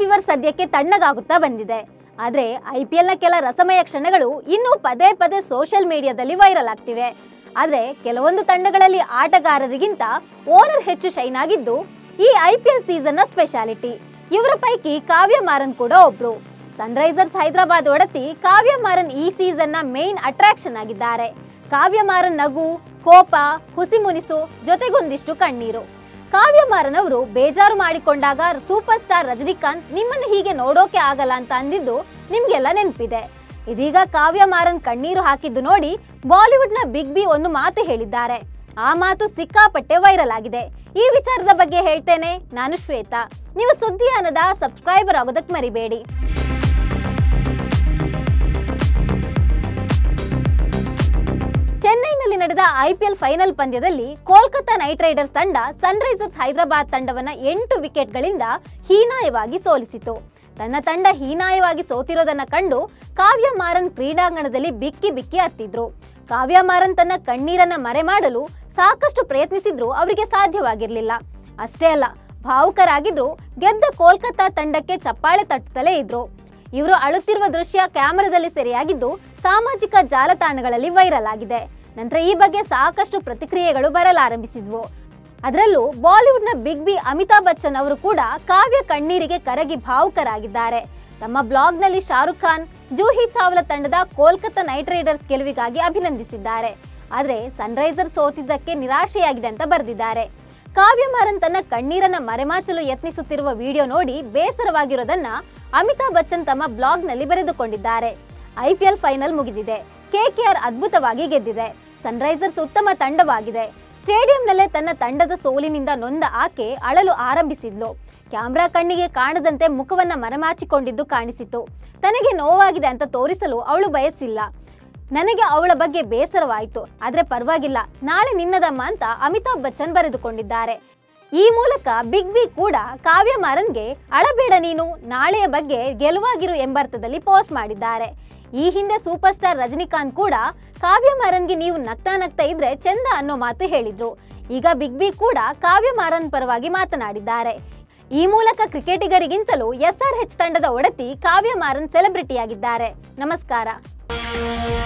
fever ಸದ್ಯಕ್ಕೆ ತಣ್ಣಗಾಗುತ್ತಾ ಬಂದಿದೆ ಆದ್ರೆ ಐ ಪಿ ಎಲ್ನ ಕೆಲ ರಸಮಯ ಕ್ಷಣಗಳು ಇನ್ನೂ ಪದೇ ಪದೇ ಸೋಷಿಯಲ್ ಮೀಡಿಯಾದಲ್ಲಿ ವೈರಲ್ ಆಗ್ತಿವೆ ಆದ್ರೆ ಕೆಲವೊಂದು ತಂಡಗಳಲ್ಲಿ ಆಟಗಾರರಿಗಿಂತ ಓನರ್ ಹೆಚ್ಚು ಶೈನ್ ಆಗಿದ್ದು ಈ ಐ ಪಿ ಎಲ್ ಸೀಸನ್ನ ಸ್ಪೆಷಾಲಿಟಿ ಇವರ ಪೈಕಿ ಕಾವ್ಯ ಮಾರನ್ ಕೂಡ ಒಬ್ರು ಸನ್ರೈಸರ್ಸ್ ಹೈದರಾಬಾದ್ ಒಡತಿ ಕಾವ್ಯ ಮಾರನ್ ಈ ಸೀಸನ್ನ ಮೇನ್ ಅಟ್ರಾಕ್ಷನ್ ಆಗಿದ್ದಾರೆ ಕಾವ್ಯ ಮಾರನ್ ನಗು ಕೋಪ ಹುಸಿ ಮುನಿಸು ಜೊತೆಗೊಂದಿಷ್ಟು ಕಣ್ಣೀರು ಕಾವ್ಯ ಮಾರನ್ ಅವರು ಬೇಜಾರು ಮಾಡಿಕೊಂಡಾಗ ಸೂಪರ್ ಸ್ಟಾರ್ ರಜನಿಕಾಂತ್ ನಿಮ್ಮನ್ನು ಹೀಗೆ ನೋಡೋಕೆ ಆಗಲ್ಲ ಅಂತ ಅಂದಿದ್ದು ನಿಮ್ಗೆಲ್ಲ ನೆನಪಿದೆ ಇದೀಗ ಕಾವ್ಯ ಮಾರನ್ ಕಣ್ಣೀರು ಹಾಕಿದ್ದು ನೋಡಿ ಬಾಲಿವುಡ್ನ ಬಿಗ್ ಬಿ ಒಂದು ಮಾತು ಹೇಳಿದ್ದಾರೆ ಆ ಮಾತು ಸಿಕ್ಕಾಪಟ್ಟೆ ವೈರಲ್ ಆಗಿದೆ ಈ ವಿಚಾರದ ಬಗ್ಗೆ ಹೇಳ್ತೇನೆ ನಾನು ಶ್ವೇತಾ ನೀವು ಸುದ್ದಿ ಅನ್ನದ ಸಬ್ಸ್ಕ್ರೈಬರ್ ಆಗೋದಕ್ಕೆ ಮರಿಬೇಡಿ ಚೆನ್ನೈನಲ್ಲಿ ನಡೆದ ಐಪಿಎಲ್ ಫೈನಲ್ ಪಂದ್ಯದಲ್ಲಿ ಕೋಲ್ಕತಾ ನೈಟ್ ರೈಡರ್ಸ್ ತಂಡ ಸನ್ರೈಸರ್ಸ್ ಹೈದರಾಬಾದ್ ತಂಡವನ್ನ ಎಂಟು ವಿಕೆಟ್ಗಳಿಂದ ಹೀನಾಯವಾಗಿ ಸೋಲಿಸಿತು ತನ್ನ ತಂಡ ಹೀನಾಯವಾಗಿ ಸೋತಿರೋದನ್ನ ಕಂಡು ಕಾವ್ಯ ಮಾರನ್ ಕ್ರೀಡಾಂಗಣದಲ್ಲಿ ಬಿಕ್ಕಿ ಬಿಕ್ಕಿ ಹತ್ತಿದ್ರು ಕಾವ್ಯ ಮಾರನ್ ತನ್ನ ಕಣ್ಣೀರನ್ನ ಮರೆ ಮಾಡಲು ಸಾಕಷ್ಟು ಪ್ರಯತ್ನಿಸಿದ್ರು ಅವರಿಗೆ ಸಾಧ್ಯವಾಗಿರ್ಲಿಲ್ಲ ಅಷ್ಟೇ ಅಲ್ಲ ಭಾವುಕರಾಗಿದ್ರು ಗೆದ್ದ ಕೋಲ್ಕತಾ ತಂಡಕ್ಕೆ ಚಪ್ಪಾಳೆ ತಟ್ಟುತ್ತಲೇ ಇದ್ರು ಇವರು ಅಳುತ್ತಿರುವ ದೃಶ್ಯ ಕ್ಯಾಮೆರಾದಲ್ಲಿ ಸೆರೆಯಾಗಿದ್ದು ಸಾಮಾಜಿಕ ಜಾಲತಾಣಗಳಲ್ಲಿ ವೈರಲ್ ಆಗಿದೆ ನಂತರ ಈ ಬಗ್ಗೆ ಸಾಕಷ್ಟು ಪ್ರತಿಕ್ರಿಯೆಗಳು ಬರಲಾರಂಭಿಸಿದ್ವು ಅದರಲ್ಲೂ ಬಾಲಿವುಡ್ನ ಬಿಗ್ ಬಿ ಅಮಿತಾಬ್ ಬಚ್ಚನ್ ಅವರು ಕೂಡ ಕಾವ್ಯ ಕಣ್ಣೀರಿಗೆ ಕರಗಿ ಭಾವುಕರಾಗಿದ್ದಾರೆ ತಮ್ಮ ಬ್ಲಾಗ್ನಲ್ಲಿ ಶಾರುಖ್ ಖಾನ್ ಜೂಹಿ ಚಾವ್ಲಾ ತಂಡದ ಕೋಲ್ಕತಾ ನೈಟ್ ರೈಡರ್ಸ್ ಗೆಲುವಿಗಾಗಿ ಅಭಿನಂದಿಸಿದ್ದಾರೆ ಆದ್ರೆ ಸನ್ರೈಸರ್ಸ್ ಸೋತಿದ್ದಕ್ಕೆ ನಿರಾಶೆಯಾಗಿದೆ ಅಂತ ಬರೆದಿದ್ದಾರೆ ಕಾವ್ಯ ಮಾರನ್ ತನ್ನ ಕಣ್ಣೀರನ್ನ ಮರೆಮಾಚಲು ಯತ್ನಿಸುತ್ತಿರುವ ವಿಡಿಯೋ ನೋಡಿ ಬೇಸರವಾಗಿರೋದನ್ನ ಅಮಿತಾಬ್ ಬಚ್ಚನ್ ತಮ್ಮ ಬ್ಲಾಗ್ನಲ್ಲಿ ಬರೆದುಕೊಂಡಿದ್ದಾರೆ ಐಪಿಎಲ್ ಫೈನಲ್ ಮುಗಿದಿದೆ ಕೆಕೆಆರ್ ಅದ್ಭುತವಾಗಿ ಗೆದ್ದಿದೆ ಸನ್ರೈಸರ್ಸ್ ಉತ್ತಮ ತಂಡವಾಗಿದೆ ಸ್ಟೇಡಿಯಂನಲ್ಲೇ ತನ್ನ ತಂಡದ ಸೋಲಿನಿಂದ ನೊಂದ ಆಕೆ ಅಳಲು ಆರಂಭಿಸಿದ್ಲು ಕ್ಯಾಮ್ರಾ ಕಣ್ಣಿಗೆ ಕಾಣದಂತೆ ಮುಖವನ್ನ ಮರೆಮಾಚಿಕೊಂಡಿದ್ದು ಕಾಣಿಸಿತು ತನಗೆ ನೋವಾಗಿದೆ ಅಂತ ತೋರಿಸಲು ಅವಳು ಬಯಸಿಲ್ಲ ನನಗೆ ಅವಳ ಬಗ್ಗೆ ಬೇಸರವಾಯಿತು ಆದ್ರೆ ಪರವಾಗಿಲ್ಲ ನಾಳೆ ನಿನ್ನದಮ್ಮ ಅಂತ ಅಮಿತಾಬ್ ಬಚ್ಚನ್ ಬರೆದುಕೊಂಡಿದ್ದಾರೆ ಈ ಮೂಲಕ ಬಿಗ್ ಬಿ ಕೂಡ ಕಾವ್ಯ ಮಾರನ್ಗೆ ಅಳಬೇಡ ನೀನು ನಾಳೆಯ ಬಗ್ಗೆ ಗೆಲುವಾಗಿರು ಎಂಬರ್ಥದಲ್ಲಿ ಪೋಸ್ಟ್ ಮಾಡಿದ್ದಾರೆ ಈ ಹಿಂದೆ ಸೂಪರ್ ಸ್ಟಾರ್ ರಜನಿಕಾಂತ್ ಕೂಡ ಕಾವ್ಯ ಮಾರನ್ಗೆ ನೀವು ನಗ್ತಾ ನಗ್ತಾ ಇದ್ರೆ ಚಂದ ಅನ್ನೋ ಮಾತು ಹೇಳಿದ್ರು ಈಗ ಬಿಗ್ ಬಿ ಕೂಡ ಕಾವ್ಯ ಮಾರನ್ ಪರವಾಗಿ ಮಾತನಾಡಿದ್ದಾರೆ ಈ ಮೂಲಕ ಕ್ರಿಕೆಟಿಗರಿಗಿಂತಲೂ ಎಸ್ಆರ್ ಹೆಚ್ ತಂಡದ ಒಡತಿ ಕಾವ್ಯ ಮಾರನ್ ಸೆಲೆಬ್ರಿಟಿಯಾಗಿದ್ದಾರೆ ನಮಸ್ಕಾರ